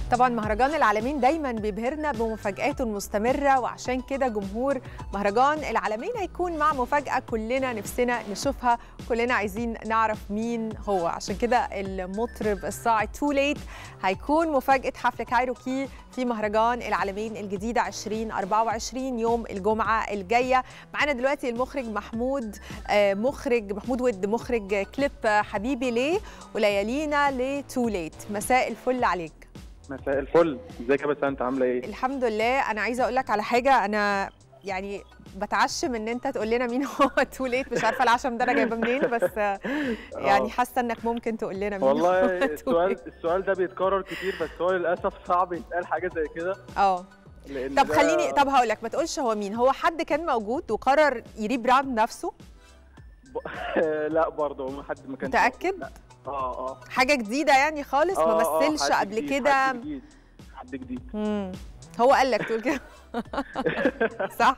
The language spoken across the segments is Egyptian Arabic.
طبعا مهرجان العالمين دايما بيبهرنا بمفاجآته المستمرة وعشان كده جمهور مهرجان العالمين هيكون مع مفاجأة كلنا نفسنا نشوفها كلنا عايزين نعرف مين هو عشان كده المطرب الصاعد تو ليت هيكون مفاجأة حفل كايروكي في مهرجان العالمين الجديدة 2024 يوم الجمعة الجاية معانا دلوقتي المخرج محمود آه، مخرج محمود ود مخرج كليب آه، حبيبي ليه وليالينا لتو ليت مساء الفل عليك مساء الفل ازيك يا بس انت عامله ايه الحمد لله انا عايزه اقول لك على حاجه انا يعني بتعشم ان انت تقول لنا مين هو تو ليت مش عارفه العشم ده انا جايبه منين بس آه، يعني آه. حاسه انك ممكن تقول لنا مين والله هو تو السؤال ليت السؤال ده بيتكرر كتير بس هو للاسف صعب يتقال حاجه زي كده اه لان طب ده- خليني طب هقول لك ما تقولش هو مين هو حد كان موجود وقرر يريبراند نفسه ب... لا برضه ما حد ما كانش متاكد لا. اه اه حاجه جديده يعني خالص ما آه، آه، مثلش حد قبل جديد، كده حد جديد حد جديد مم. هو قال لك تقول كده صح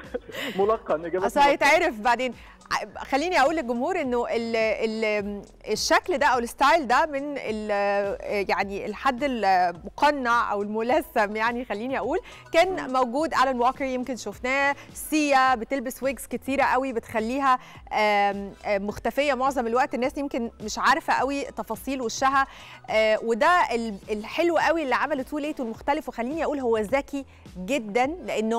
ملقن اجابه اصل هيتعرف بعدين ع- خليني اقول للجمهور انه ال ال الشكل ده او الستايل ده من ال يعني الحد المقنع او الملثم يعني خليني اقول كان موجود الان ووكر يمكن شفناه سيا بتلبس ويجز كتيره قوي بتخليها آم، آم، مختفيه معظم الوقت الناس يمكن مش عارفه قوي تفاصيل وشها آه، وده ال- الحلو قوي اللي عمله تو ليت والمختلف وخليني اقول هو ذكي جدا لانه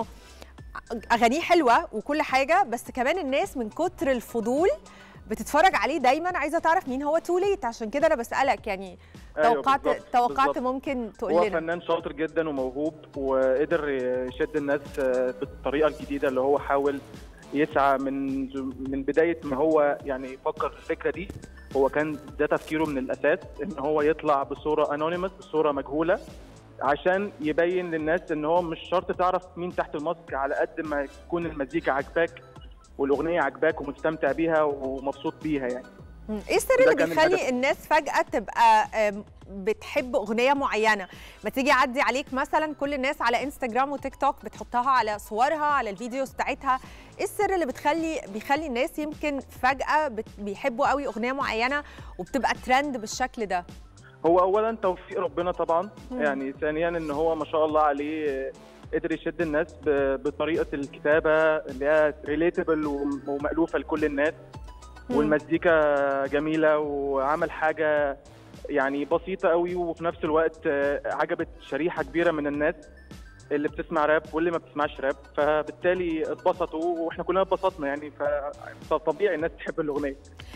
اغانيه حلوه وكل حاجه بس كمان الناس من كتر الفضول بتتفرج عليه دايما عايزه تعرف مين هو تو ليت عشان كده انا بسالك يعني أيوة توقعت بالظبط، توقعت بالظبط. ممكن تقول هو لنا فنان شاطر جدا وموهوب وقدر يشد الناس بالطريقه الجديده اللي هو حاول يسعى من من بدايه ما هو يعني يفكر في الفكره دي هو كان ده تفكيره من الاساس ان هو يطلع بصوره انونيمس بصوره مجهوله عشان يبين للناس ان هو مش شرط تعرف مين تحت الماسك على قد ما تكون المزيكا عجباك والاغنيه عجباك ومستمتع بيها ومبسوط بيها يعني مم. ايه السر ده اللي كان بيخلي الهدف. الناس فجاه تبقى آم، بتحب اغنيه معينه ما تيجي اعدي عليك مثلا كل الناس على انستجرام وتيك توك بتحطها على صورها على الفيديوز بتاعتها ايه السر اللي بتخلي بيخلي الناس يمكن فجاه بت- بيحبوا قوي اغنيه معينه وبتبقى ترند بالشكل ده هو اولا توفيق ربنا طبعا مم. يعني ثانيا ان هو ما شاء الله عليه آه، قدر يشد الناس ب- بطريقه الكتابه اللي هي ريليتبل ومألوفه لكل الناس مم. والمزيكا جميله وعمل حاجه يعني بسيطه قوي وفي نفس الوقت آه، عجبت شريحه كبيره من الناس اللي بتسمع راب واللي ما بتسمعش راب فبالتالي اتبسطوا واحنا كلنا اتبسطنا يعني ف- فطبيعي الناس تحب الاغنيه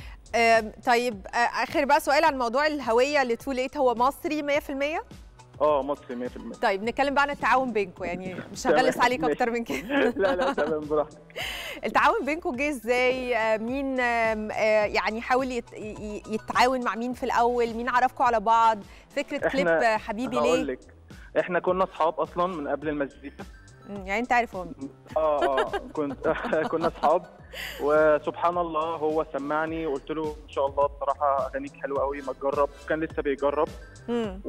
آم، طيب آه، اخر بقى سؤال عن موضوع الهويه لتو ليت هو مصري 100% اه مصري 100% طيب نتكلم بقى عن التعاون بينكم يعني مش هغلس تمام، عليك ماشي. اكتر من كده لا لا تمام براحتك التعاون بينكم جه ازاي آه، مين آم، آه، يعني حاول يت- ي- يتعاون مع مين في الاول مين عرفكم على بعض فكره إحنا- كليب آه، حبيبي هقول ليه لك احنا كنا اصحاب اصلا من قبل المزيكا مم، يعني انت عارف هو مين اه اه كنت كنا اصحاب وسبحان الله هو سمعني وقلت له ان شاء الله بصراحه اغانيك حلوه قوي ما تجرب كان لسه بيجرب مم،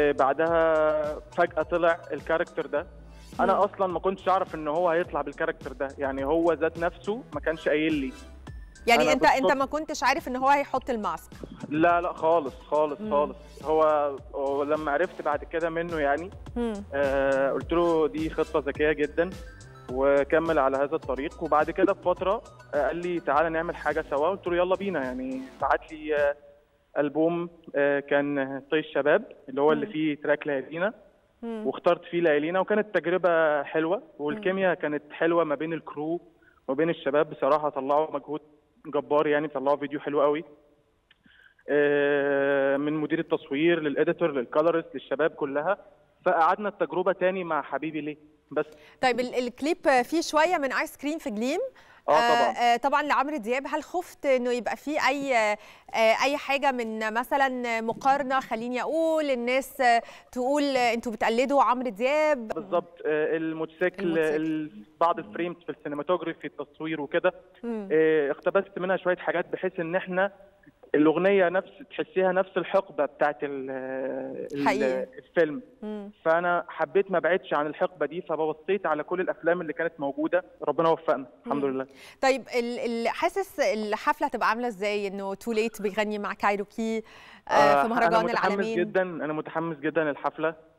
وبعدها فجاه طلع الكاركتر ده مم. انا اصلا ما كنتش اعرف ان هو هيطلع بالكاركتر ده يعني هو ذات نفسه ما كانش قايل لي يعني أنا انت انت بالصدفة- ما كنتش عارف ان هو هيحط الماسك لا لا خالص خالص مم. خالص هو هو لما عرفت بعد كده منه يعني مم، آه، قلت له دي خطه ذكيه جدا وكمل على هذا الطريق وبعد كده بفتره آه، قال لي تعالى نعمل حاجه سوا قلت له يلا بينا يعني بعت لي آه، البوم آه، كان طي الشباب اللي هو اللي مم. فيه تراك ليالينا مم، واخترت فيه ليالينا وكانت تجربه حلوه والكيمياء كانت حلوه ما بين الكرو وبين الشباب بصراحه طلعوا مجهود جبار يعني طلعوا فيديو حلو قوي آه، من مدير التصوير للاديتور للكالرست للشباب كلها فقعدنا التجربه تاني مع حبيبي ليه بس طيب ال- الكليب فيه شويه من ايس كريم في جليم اه طبعا آه طبعا لعمرو دياب هل خفت انه يبقى في اي آه اي حاجه من مثلا مقارنه خليني اقول الناس آه تقول آه، انتوا بتقلدوا عمرو دياب بالظبط آه، الموتوسيكل الموتوسيكل. ال- بعض الفريمز في السينماتوجرافي التصوير وكده مم. آه، اقتبست منها شويه حاجات بحيث ان احنا الاغنيه نفس تحسيها نفس الحقبه بتاعت ال- ال- حقيقي. الفيلم مم. فانا حبيت ما ابعدش عن الحقبه دي فبصيت على كل الافلام اللي كانت موجوده ربنا وفقنا الحمد مم. لله طيب ال- ال- حاسس الحفله هتبقى عامله ازاي انه تو ليت بيغني مع كايروكي آه آه، في مهرجان انا متحمس العالمين جدا انا متحمس جدا للحفله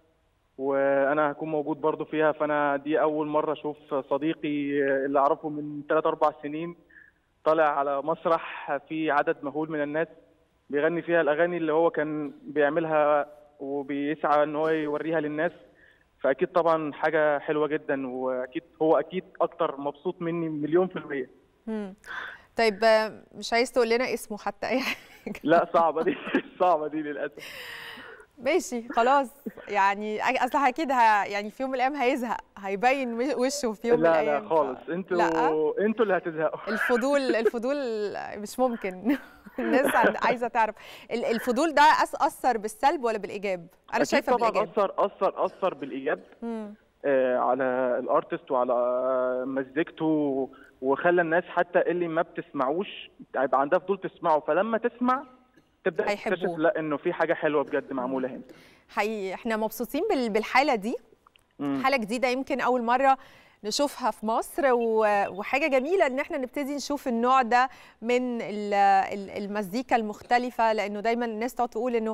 وانا هكون موجود برضو فيها فانا دي اول مره اشوف صديقي اللي اعرفه من 3 4 سنين طالع على مسرح في عدد مهول من الناس بيغني فيها الاغاني اللي هو كان بيعملها وبيسعى ان هو يوريها للناس فاكيد طبعا حاجه حلوه جدا واكيد هو اكيد اكتر مبسوط مني مليون في الميه مم. طيب مش عايز تقول لنا اسمه حتى اي حاجه لا صعبه دي صعبه دي للاسف ماشي خلاص يعني اصل اكيد ه... يعني في يوم من الايام هيزهق هيبين وشه في يوم من لا الايام لا خالص انتوا انتوا اللي هتزهقوا الفضول الفضول مش ممكن الناس عايزه تعرف الفضول ده اثر بالسلب ولا بالايجاب انا شايفه طبعا بالايجاب اثر اثر اثر بالايجاب آه على الارتست وعلى مزيكته وخلى الناس حتى اللي ما بتسمعوش يبقى عندها فضول تسمعه فلما تسمع تبدا تكتشف لا انه في حاجه حلوه بجد معموله هنا حقيقي احنا مبسوطين بالحاله دي حاله جديده يمكن اول مره نشوفها في مصر وحاجه جميله ان احنا نبتدي نشوف النوع ده من المزيكا المختلفه لانه دايما الناس تقعد تقول انه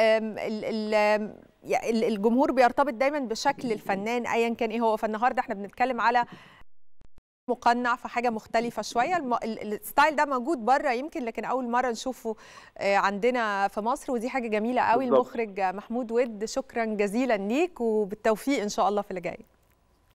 الجمهور بيرتبط دايما بشكل الفنان ايا كان ايه هو فالنهارده احنا بنتكلم على مقنع في حاجه مختلفه شويه الستايل ده موجود بره يمكن لكن اول مره نشوفه عندنا في مصر ودي حاجه جميله قوي المخرج محمود ود شكرا جزيلا ليك وبالتوفيق ان شاء الله في اللي جاي